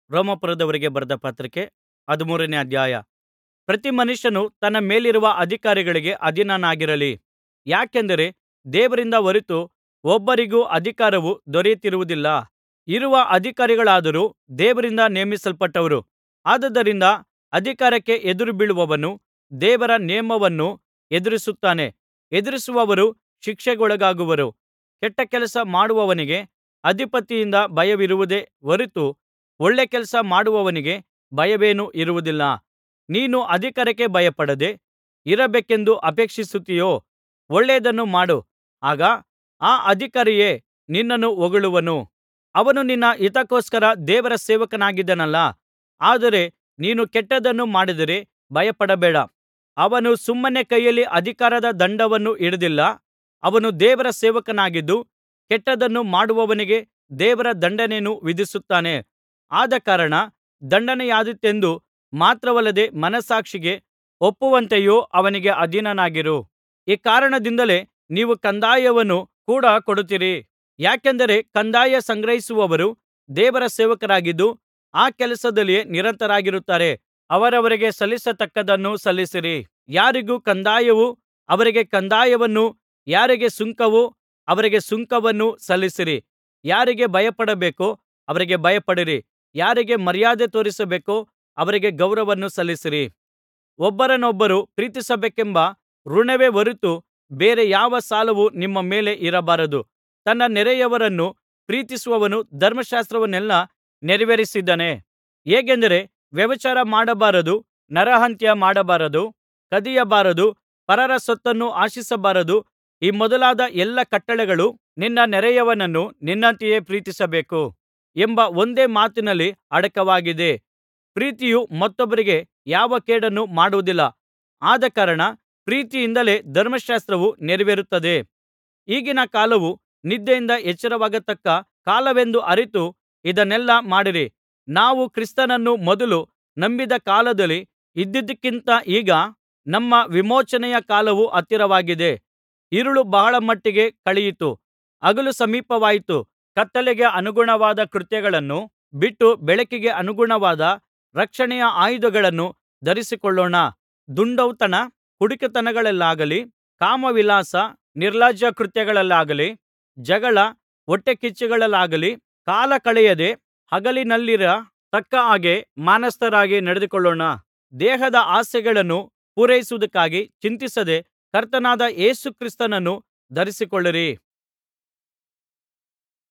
ರೋಮಾಪುರದವರಿಗೆ ಬರೆದ ಪತ್ರಿಕೆ ಹದಿಮೂರನೇ ಅಧ್ಯಾಯ ಪ್ರತಿ ಮನುಷ್ಯನು ತನ್ನ ಮೇಲಿರುವ ಅಧಿಕಾರಿಗಳಿಗೆ ಅಧೀನನಾಗಿರಲಿ ಯಾಕೆಂದರೆ ದೇವರಿಂದ ಹೊರತು ಒಬ್ಬರಿಗೂ ಅಧಿಕಾರವು ದೊರೆತಿರುವುದಿಲ್ಲ ಇರುವ ಅಧಿಕಾರಿಗಳಾದರೋ ದೇವರಿಂದ ನೇಮಿಸಲ್ಪಟ್ಟವರು ಆದುದರಿಂದ ಅಧಿಕಾರಕ್ಕೆ ಎದುರುಬೀಳುವವನು ದೇವರ ನೇಮವನ್ನು ಎದುರಿಸುತ್ತಾನೆ ಎದುರಿಸುವವರು ಶಿಕ್ಷೆಗೊಳಗಾಗುವರು ಕೆಟ್ಟ ಕೆಲಸ ಮಾಡುವವನಿಗೆ ಅಧಿಪತಿಯಿಂದ ಭಯವಿರುವುದೇ ಹೊರತು ಒಳ್ಳೆ ಕೆಲಸ ಮಾಡುವವನಿಗೆ ಭಯವೇನೂ ಇರುವುದಿಲ್ಲ ನೀನು ಅಧಿಕಾರಕ್ಕೆ ಭಯಪಡದೆ ಇರಬೇಕೆಂದು ಅಪೇಕ್ಷಿಸುತ್ತೀಯೋ ಒಳ್ಳೆಯದನ್ನು ಮಾಡು ಆಗ ಆ ಅಧಿಕಾರಿಯೇ ನಿನ್ನನ್ನು ಹೊಗಳುವನು ಅವನು ನಿನ್ನ ಹಿತಕ್ಕೋಸ್ಕರ ದೇವರ ಸೇವಕನಾಗಿದ್ದಾನಲ್ಲಾ ಆದರೆ ನೀನು ಕೆಟ್ಟದ್ದನ್ನು ಮಾಡಿದರೆ ಭಯಪಡಬೇಡ ಅವನು ಸುಮ್ಮನೆ ಕೈಯಲ್ಲಿ ಅಧಿಕಾರದ ದಂಡವನ್ನು ಹಿಡಿದಿಲ್ಲ ಅವನು ದೇವರ ಸೇವಕನಾಗಿದ್ದು ಕೆಟ್ಟದ್ದನ್ನು ಮಾಡುವವನಿಗೆ ದೇವರ ದಂಡನೆಯನ್ನು ವಿಧಿಸುತ್ತಾನೆ ಆದಕಾರಣ ದಂಡನೆಯಾದೀತೆಂದು ಮಾತ್ರವಲ್ಲದೆ ಮನಸ್ಸಾಕ್ಷಿಗೆ ಒಪ್ಪುವಂತೆಯೂ ಅವನಿಗೆ ಅಧೀನನಾಗಿರು ಈ ಕಾರಣದಿಂದಲೇ ನೀವು ಕಂದಾಯವನ್ನು ಕೂಡ ಕೊಡುತ್ತೀರಿ ಯಾಕೆಂದರೆ ಕಂದಾಯ ಸಂಗ್ರಹಿಸುವವರು ದೇವರ ಸೇವಕರಾಗಿದ್ದು ಆ ಕೆಲಸದಲ್ಲಿಯೇ ನಿರತರಾಗಿರುತ್ತಾರೆ ಅವರವರಿಗೆ ಸಲ್ಲಿಸತಕ್ಕದ್ದನ್ನು ಸಲ್ಲಿಸಿರಿ ಯಾರಿಗೂ ಕಂದಾಯವೂ ಅವರಿಗೆ ಕಂದಾಯವನ್ನೂ ಯಾರಿಗೆ ಸುಂಕವೋ ಅವರಿಗೆ ಸುಂಕವನ್ನೂ ಸಲ್ಲಿಸಿರಿ ಯಾರಿಗೆ ಭಯಪಡಬೇಕೋ ಅವರಿಗೆ ಭಯಪಡಿರಿ ಯಾರಿಗೆ ಮರ್ಯಾದೆ ತೋರಿಸಬೇಕೋ ಅವರಿಗೆ ಗೌರವವನ್ನು ಸಲ್ಲಿಸಿರಿ ಒಬ್ಬರನೊಬ್ಬರು ಪ್ರೀತಿಸಬೇಕೆಂಬ ಋಣವೇ ಹೊರತು ಬೇರೆ ಯಾವ ಸಾಲವೂ ನಿಮ್ಮ ಮೇಲೆ ಇರಬಾರದು ತನ್ನ ನೆರೆಯವರನ್ನು ಪ್ರೀತಿಸುವವನು ಧರ್ಮಶಾಸ್ತ್ರವನ್ನೆಲ್ಲಾ ನೆರವೇರಿಸಿದ್ದಾನೆ ಹೇಗೆಂದರೆ ವ್ಯಭಿಚಾರ ಮಾಡಬಾರದು ನರಹತ್ಯ ಮಾಡಬಾರದು ಕದಿಯಬಾರದು ಪರರ ಸೊತ್ತನ್ನು ಆಶಿಸಬಾರದು ಈ ಮೊದಲಾದ ಎಲ್ಲಾ ಕಟ್ಟಳೆಗಳು ನಿನ್ನ ನೆರೆಯವನನ್ನು ನಿನ್ನಂತೆಯೇ ಪ್ರೀತಿಸಬೇಕು ಎಂಬ ಒಂದೇ ಮಾತಿನಲ್ಲಿ ಅಡಕವಾಗಿದೆ ಪ್ರೀತಿಯು ಮತ್ತೊಬ್ಬರಿಗೆ ಯಾವ ಕೇಡನ್ನೂ ಮಾಡುವುದಿಲ್ಲ ಆದಕಾರಣ ಪ್ರೀತಿಯಿಂದಲೇ ಧರ್ಮಶಾಸ್ತ್ರವು ನೆರವೇರುತ್ತದೆ ಈಗಿನ ಕಾಲವು ನಿದ್ದೆಯಿಂದ ಎಚ್ಚರವಾಗತಕ್ಕ ಕಾಲವೆಂದು ಅರಿತು ಇದನ್ನೆಲ್ಲಾ ಮಾಡಿರಿ ನಾವು ಕ್ರಿಸ್ತನನ್ನು ಮೊದಲು ನಂಬಿದ ಕಾಲದಲ್ಲಿ ಇದ್ದುದಕ್ಕಿಂತ ಈಗ ನಮ್ಮ ವಿಮೋಚನೆಯ ಕಾಲವು ಹತ್ತಿರವಾಗಿದೆ ഇരുಳು ಬಹಳ ಮಟ್ಟಿಗೆ ಕಳೆಯಿತು ಹಗಲು ಸಮೀಪವಾಯಿತು ಕತ್ತಲೆಗೆ ಅನುಗುಣವಾದ ಕೃತ್ಯಗಳನ್ನು ಬಿಟ್ಟು ಬೆಳಕಿಗೆ ಅನುಗುಣವಾದ ರಕ್ಷಣೆಯ ಆಯುಧಗಳನ್ನು ಧರಿಸಿಕೊಳ್ಳೋಣ ದುಂದೌತಣ ಕುಡಿಕತನಗಳಲ್ಲಾಗಲಿ ಕಾಮವಿಲಾಸ ನಿರ್ಲಜ್ಜ ಕೃತ್ಯಗಳಲ್ಲಾಗಲಿ ಜಗಳ ಹೊಟ್ಟೆಕಿಚ್ಚುಗಳಲ್ಲಾಗಲಿ ಕಾಲ ಕಳೆಯದೆ ಹಗಲಿನಲ್ಲಿರ ತಕ್ಕ ಹಾಗೆ ಮಾನಸ್ಥರಾಗಿ ನಡೆದುಕೊಳ್ಳೋಣ ದೇಹದ ಆಸೆಗಳನ್ನು ಪೂರೈಸುವುದಕ್ಕಾಗಿ ಚಿಂತಿಸದೆ ಕರ್ತನಾದ ಯೇಸು ಕ್ರಿಸ್ತನನ್ನು ಧರಿಸಿಕೊಳ್ಳಿರಿ